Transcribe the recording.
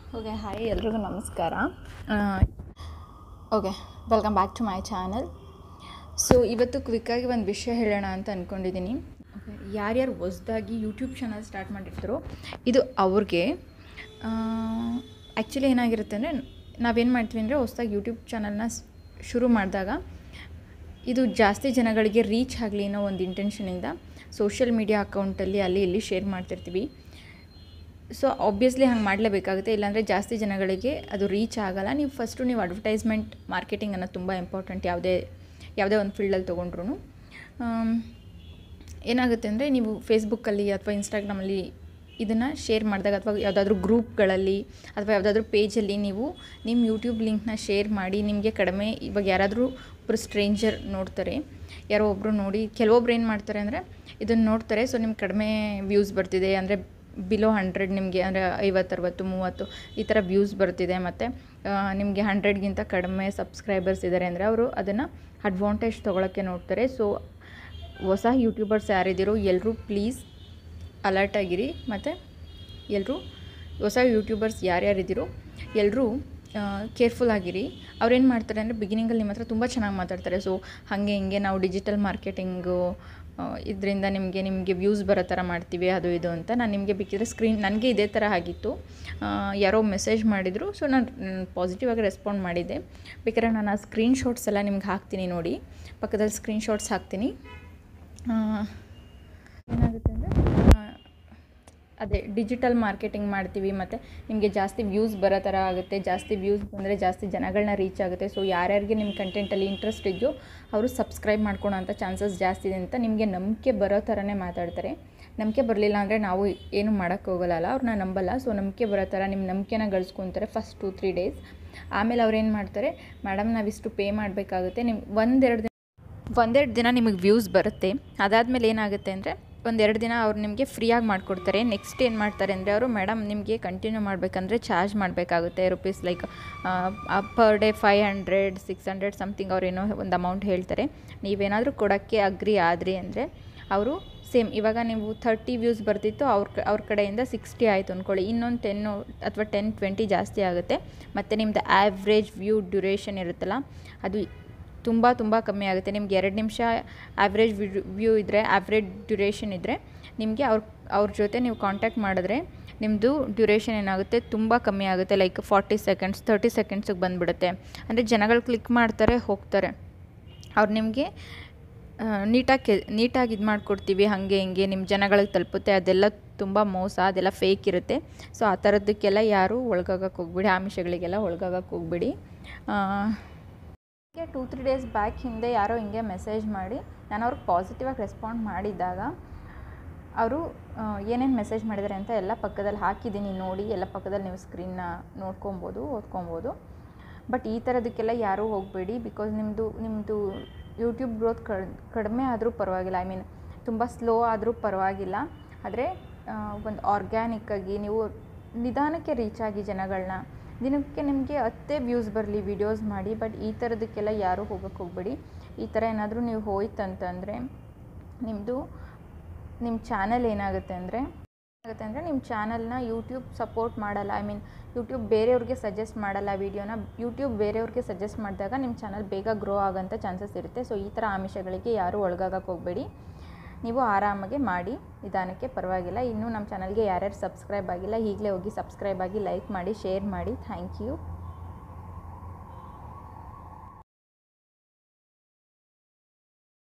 okay hi ಎಲ್ರಿಗೂ ನಮಸ್ಕಾರ okay welcome back to my channel so ಇವತ್ತು ಕ್ವಿಕ್ಕಾಗಿ ಒಂದು ವಿಷಯ ಹೇಳೋಣ ಅಂತ ಅಂದ್ಕೊಂಡಿದ್ದೀನಿ ಯಾರ್ಯಾರು ಹೊಸ್ದಾಗಿ ಯೂಟ್ಯೂಬ್ ಚಾನಲ್ ಸ್ಟಾರ್ಟ್ ಮಾಡಿರ್ತಾರೋ ಇದು ಅವ್ರಿಗೆ ಆ್ಯಕ್ಚುಲಿ ಏನಾಗಿರುತ್ತೆ ಅಂದರೆ ನಾವೇನು ಮಾಡ್ತೀವಿ ಅಂದರೆ ಹೊಸ್ದಾಗಿ ಯೂಟ್ಯೂಬ್ ಚಾನಲ್ನ ಶುರು ಮಾಡಿದಾಗ ಇದು ಜಾಸ್ತಿ ಜನಗಳಿಗೆ ರೀಚ್ ಆಗಲಿ ಅನ್ನೋ ಒಂದು ಇಂಟೆನ್ಷನಿಂದ ಸೋಷಿಯಲ್ ಮೀಡಿಯಾ ಅಕೌಂಟಲ್ಲಿ ಅಲ್ಲಿ ಇಲ್ಲಿ ಶೇರ್ ಮಾಡ್ತಿರ್ತೀವಿ ಸೊ ಆಬ್ವಿಯಸ್ಲಿ ಹಂಗೆ ಮಾಡಲೇಬೇಕಾಗುತ್ತೆ ಇಲ್ಲಾಂದರೆ ಜಾಸ್ತಿ ಜನಗಳಿಗೆ ಅದು ರೀಚ್ ಆಗಲ್ಲ ನೀವು ಫಸ್ಟು ನೀವು ಅಡ್ವರ್ಟೈಸ್ಮೆಂಟ್ ಮಾರ್ಕೆಟಿಂಗ್ ಅನ್ನೋದು ತುಂಬ ಇಂಪಾರ್ಟೆಂಟ್ ಯಾವುದೇ ಯಾವುದೇ ಒಂದು ಫೀಲ್ಡಲ್ಲಿ ತೊಗೊಂಡ್ರು ಏನಾಗುತ್ತೆ ಅಂದರೆ ನೀವು ಫೇಸ್ಬುಕ್ಕಲ್ಲಿ ಅಥವಾ ಇನ್ಸ್ಟಾಗ್ರಾಮಲ್ಲಿ ಇದನ್ನು ಶೇರ್ ಮಾಡಿದಾಗ ಅಥವಾ ಯಾವುದಾದ್ರೂ ಗ್ರೂಪ್ಗಳಲ್ಲಿ ಅಥವಾ ಯಾವುದಾದ್ರೂ ಪೇಜಲ್ಲಿ ನೀವು ನಿಮ್ಮ ಯೂಟ್ಯೂಬ್ ಲಿಂಕ್ನ ಶೇರ್ ಮಾಡಿ ನಿಮಗೆ ಕಡಿಮೆ ಇವಾಗ ಯಾರಾದರೂ ಒಬ್ಬರು ಸ್ಟ್ರೇಂಜರ್ ನೋಡ್ತಾರೆ ಯಾರೋ ಒಬ್ಬರು ನೋಡಿ ಕೆಲವೊಬ್ರು ಏನು ಮಾಡ್ತಾರೆ ಅಂದರೆ ಇದನ್ನು ನೋಡ್ತಾರೆ ಸೊ ನಿಮ್ಗೆ ಕಡಿಮೆ ವ್ಯೂಸ್ ಬರ್ತಿದೆ ಅಂದರೆ ಬಿಲೋ ಹಂಡ್ರೆಡ್ ನಿಮಗೆ ಅಂದರೆ ಐವತ್ತು ಅರವತ್ತು ಮೂವತ್ತು ಈ ಥರ ವ್ಯೂಸ್ ಬರ್ತಿದೆ ಮತ್ತು ನಿಮಗೆ ಹಂಡ್ರೆಡ್ಗಿಂತ ಕಡಿಮೆ ಸಬ್ಸ್ಕ್ರೈಬರ್ಸ್ ಇದ್ದಾರೆ ಅಂದರೆ ಅವರು ಅದನ್ನು ಅಡ್ವಾಂಟೇಜ್ ತೊಗೊಳಕ್ಕೆ ನೋಡ್ತಾರೆ ಸೊ ಹೊಸ ಯೂಟ್ಯೂಬರ್ಸ್ ಯಾರಿದ್ದೀರೋ ಎಲ್ಲರೂ ಪ್ಲೀಸ್ ಅಲರ್ಟ್ ಆಗಿರಿ ಮತ್ತು ಎಲ್ಲರೂ ಹೊಸ ಯೂಟ್ಯೂಬರ್ಸ್ ಯಾರ್ಯಾರಿದ್ದೀರೋ ಎಲ್ಲರೂ ಕೇರ್ಫುಲ್ ಆಗಿರಿ ಅವ್ರೇನು ಮಾಡ್ತಾರೆ ಅಂದರೆ ಬಿಗಿನಿಂಗಲ್ಲಿ ನಿಮ್ಮ ಹತ್ರ ತುಂಬ ಚೆನ್ನಾಗಿ ಮಾತಾಡ್ತಾರೆ ಸೊ ಹಾಗೆ ಹಿಂಗೆ ನಾವು ಡಿಜಿಟಲ್ ಮಾರ್ಕೆಟಿಂಗು ಇದರಿಂದ ನಿಮಗೆ ನಿಮಗೆ ವ್ಯೂಸ್ ಬರೋ ಥರ ಮಾಡ್ತೀವಿ ಅದು ಇದು ಅಂತ ನಾನು ನಿಮಗೆ ಬೇಕಿದ್ರೆ ಸ್ಕ್ರೀನ್ ನನಗೆ ಇದೇ ಥರ ಆಗಿತ್ತು ಯಾರೋ ಮೆಸೇಜ್ ಮಾಡಿದರು ಸೊ ನಾನು ಪಾಸಿಟಿವ್ ಆಗಿ ರೆಸ್ಪಾಂಡ್ ಮಾಡಿದ್ದೆ ಬೇಕಾದ್ರೆ ನಾನು ಆ ಸ್ಕ್ರೀನ್ ಶಾಟ್ಸ್ ಎಲ್ಲ ನಿಮ್ಗೆ ಹಾಕ್ತೀನಿ ನೋಡಿ ಪಕ್ಕದಲ್ಲಿ ಸ್ಕ್ರೀನ್ ಶಾಟ್ಸ್ ಹಾಕ್ತೀನಿ ಏನಾಗುತ್ತೆ ಅಂದರೆ ಅದೇ ಡಿಜಿಟಲ್ ಮಾರ್ಕೆಟಿಂಗ್ ಮಾಡ್ತೀವಿ ಮತ್ತು ನಿಮಗೆ ಜಾಸ್ತಿ ವ್ಯೂಸ್ ಬರೋ ಥರ ಆಗುತ್ತೆ ಜಾಸ್ತಿ ವ್ಯೂಸ್ ಬಂದರೆ ಜಾಸ್ತಿ ಜನಗಳನ್ನ ರೀಚ್ ಆಗುತ್ತೆ ಸೊ ಯಾರ್ಯಾರಿಗೆ ನಿಮ್ಮ ಕಂಟೆಂಟಲ್ಲಿ ಇಂಟ್ರೆಸ್ಟ್ ಇದೆಯೋ ಅವರು ಸಬ್ಸ್ಕ್ರೈಬ್ ಮಾಡ್ಕೊಳ್ಳೋ ಅಂಥ ಚಾನ್ಸಸ್ ಜಾಸ್ತಿ ಇದೆ ಅಂತ ನಿಮಗೆ ನಂಬಿಕೆ ಬರೋ ಥರನೇ ಮಾತಾಡ್ತಾರೆ ನಂಬಿಕೆ ಬರಲಿಲ್ಲ ಅಂದರೆ ನಾವು ಏನು ಮಾಡೋಕ್ಕೆ ಹೋಗಲ್ಲ ಅವ್ರನ್ನ ನಂಬಲ್ಲ ಸೊ ನಂಬಿಕೆ ಬರೋ ಥರ ನಿಮ್ಮ ನಂಬಿಕೆನ ಗಳಿಸ್ಕೊತಾರೆ ಫಸ್ಟ್ ಟು ತ್ರೀ ಡೇಸ್ ಆಮೇಲೆ ಅವ್ರು ಏನು ಮಾಡ್ತಾರೆ ಮೇಡಮ್ ನಾವಿಷ್ಟು ಪೇ ಮಾಡಬೇಕಾಗುತ್ತೆ ನಿಮ್ಮ ಒಂದೆರಡು ದಿನ ಒಂದೆರಡು ದಿನ ನಿಮಗೆ ವ್ಯೂಸ್ ಬರುತ್ತೆ ಅದಾದಮೇಲೆ ಏನಾಗುತ್ತೆ ಅಂದರೆ ಒಂದೆರಡು ದಿನ ಅವ್ರು ನಿಮಗೆ ಫ್ರೀಯಾಗಿ ಮಾಡಿಕೊಡ್ತಾರೆ ನೆಕ್ಸ್ಟ್ ಏನು ಮಾಡ್ತಾರೆ ಅಂದರೆ ಅವರು ಮೇಡಮ್ ನಿಮಗೆ ಕಂಟಿನ್ಯೂ ಮಾಡಬೇಕಂದ್ರೆ ಚಾರ್ಜ್ ಮಾಡಬೇಕಾಗುತ್ತೆ rupees like per day five hundred six hundred something ಅವ್ರೇನೋ ಒಂದು ಅಮೌಂಟ್ ಹೇಳ್ತಾರೆ ನೀವೇನಾದರೂ ಕೊಡೋಕ್ಕೆ ಅಗ್ರಿ ಆದ್ರಿ ಅಂದರೆ ಅವರು ಸೇಮ್ ಇವಾಗ ನೀವು ಥರ್ಟಿ ವ್ಯೂಸ್ ಬರ್ತಿತ್ತು ಅವ್ರ ಅವ್ರ ಕಡೆಯಿಂದ ಸಿಕ್ಸ್ಟಿ ಆಯಿತು ಅಂದ್ಕೊಳ್ಳಿ ಇನ್ನೊಂದು ಟೆನ್ನು ಅಥವಾ ಟೆನ್ ಟ್ವೆಂಟಿ ಜಾಸ್ತಿ ಆಗುತ್ತೆ ಮತ್ತು ನಿಮ್ಮದು ಆ್ಯಾವ್ರೇಜ್ ವ್ಯೂ ಡ್ಯೂರೇಷನ್ ಇರುತ್ತಲ್ಲ ಅದು ತುಂಬ ತುಂಬ ಕಮ್ಮಿ ಆಗುತ್ತೆ ನಿಮ್ಗೆ ಎರಡು ನಿಮಿಷ ಆ್ಯಾವ್ರೇಜ್ ವ್ಯೂ ಇದ್ದರೆ ಆ್ಯಾವ್ರೇಜ್ ಡ್ಯೂರೇಷನ್ ಇದ್ದರೆ ನಿಮಗೆ ಅವ್ರ ಅವ್ರ ಜೊತೆ ನೀವು ಕಾಂಟ್ಯಾಕ್ಟ್ ಮಾಡಿದ್ರೆ ನಿಮ್ಮದು ಡ್ಯೂರೇಷನ್ ಏನಾಗುತ್ತೆ ತುಂಬ ಕಮ್ಮಿ ಆಗುತ್ತೆ ಲೈಕ್ ಫಾರ್ಟಿ ಸೆಕೆಂಡ್ಸ್ ತರ್ಟಿ ಸೆಕೆಂಡ್ಸಿಗೆ ಬಂದುಬಿಡುತ್ತೆ ಅಂದರೆ ಜನಗಳು ಕ್ಲಿಕ್ ಮಾಡ್ತಾರೆ ಹೋಗ್ತಾರೆ ಅವ್ರು ನಿಮಗೆ ನೀಟಾಗಿ ನೀಟಾಗಿ ಇದು ಮಾಡಿಕೊಡ್ತೀವಿ ಹಾಗೆ ಹಿಂಗೆ ನಿಮ್ಮ ಜನಗಳಿಗೆ ತಲುಪುತ್ತೆ ಅದೆಲ್ಲ ತುಂಬ ಮೋಸ ಅದೆಲ್ಲ ಫೇಕ್ ಇರುತ್ತೆ ಸೊ ಆ ಥರದ್ದಕ್ಕೆಲ್ಲ ಯಾರೂ ಒಳಗಾಗಕ್ಕೆ ಹೋಗ್ಬಿಡಿ ಆಮಿಷಗಳಿಗೆಲ್ಲ ಒಳಗಾಗಕ್ಕೆ ಹೋಗ್ಬಿಡಿ ಹೀಗೆ ಟೂ ತ್ರೀ ಡೇಸ್ ಬ್ಯಾಕ್ ಹಿಂದೆ ಯಾರೋ ಹಿಂಗೆ ಮೆಸೇಜ್ ಮಾಡಿ ನಾನು ಅವ್ರಿಗೆ ಪಾಸಿಟಿವಾಗಿ ರೆಸ್ಪಾಂಡ್ ಮಾಡಿದ್ದಾಗ ಅವರು ಏನೇನು ಮೆಸೇಜ್ ಮಾಡಿದ್ದಾರೆ ಅಂತ ಎಲ್ಲ ಪಕ್ಕದಲ್ಲಿ ಹಾಕಿದ್ದೀನಿ ನೋಡಿ ಎಲ್ಲ ಪಕ್ಕದಲ್ಲಿ ನೀವು ಸ್ಕ್ರೀನ್ನ ನೋಡ್ಕೊಬೋದು ಓದ್ಕೊಬೋದು ಬಟ್ ಈ ಥರದಕ್ಕೆಲ್ಲ ಯಾರೂ ಹೋಗಬೇಡಿ ಬಿಕಾಸ್ ನಿಮ್ಮದು ನಿಮ್ಮದು ಯೂಟ್ಯೂಬ್ ಗ್ರೋತ್ ಕಡಿಮೆ ಆದರೂ ಪರವಾಗಿಲ್ಲ ಐ ಮೀನ್ ತುಂಬ ಸ್ಲೋ ಆದರೂ ಪರವಾಗಿಲ್ಲ ಆದರೆ ಒಂದು ಆರ್ಗ್ಯಾನಿಕ್ಕಾಗಿ ನೀವು ನಿಧಾನಕ್ಕೆ ರೀಚ್ ಆಗಿ ಜನಗಳನ್ನ ದಿನಕ್ಕೆ ನಿಮಗೆ ಹತ್ತೇ ವ್ಯೂಸ್ ಬರಲಿ ವಿಡಿಯೋಸ್ ಮಾಡಿ ಬಟ್ ಈ ಥರದಕ್ಕೆಲ್ಲ ಯಾರೂ ಹೋಗೋಕ್ಕೆ ಹೋಗಬೇಡಿ ಈ ಥರ ಏನಾದರೂ ನೀವು ಹೋಯ್ತಂತಂದರೆ ನಿಮ್ಮದು ನಿಮ್ಮ ಚಾನಲ್ ಏನಾಗುತ್ತೆ ಅಂದರೆ ಏನಾಗುತ್ತೆ ಅಂದರೆ ನಿಮ್ಮ ಚಾನಲ್ನ ಯೂಟ್ಯೂಬ್ ಸಪೋರ್ಟ್ ಮಾಡಲ್ಲ ಐ ಮೀನ್ ಯೂಟ್ಯೂಬ್ ಬೇರೆಯವ್ರಿಗೆ ಸಜೆಸ್ಟ್ ಮಾಡಲ್ಲ ವೀಡಿಯೋನ ಯೂಟ್ಯೂಬ್ ಬೇರೆಯವ್ರಿಗೆ ಸಜೆಸ್ಟ್ ಮಾಡಿದಾಗ ನಿಮ್ಮ ಚಾನಲ್ ಬೇಗ ಗ್ರೋ ಆಗೋಂಥ ಚಾನ್ಸಸ್ ಇರುತ್ತೆ ಸೊ ಈ ಥರ ಆಮಿಷಗಳಿಗೆ ಯಾರೂ ಒಳಗಾಗಕ್ಕೆ ಹೋಗಬೇಡಿ ನೀವು ಆರಾಮಾಗೆ ಮಾಡಿ ನಿಧಾನಕ್ಕೆ ಪರವಾಗಿಲ್ಲ ಇನ್ನೂ ನಮ್ಮ ಚಾನಲ್ಗೆ ಯಾರ್ಯಾರು ಸಬ್ಸ್ಕ್ರೈಬ್ ಆಗಿಲ್ಲ ಈಗಲೇ ಹೋಗಿ ಸಬ್ಸ್ಕ್ರೈಬ್ ಆಗಿ ಲೈಕ್ ಮಾಡಿ ಶೇರ್ ಮಾಡಿ ಥ್ಯಾಂಕ್ ಯು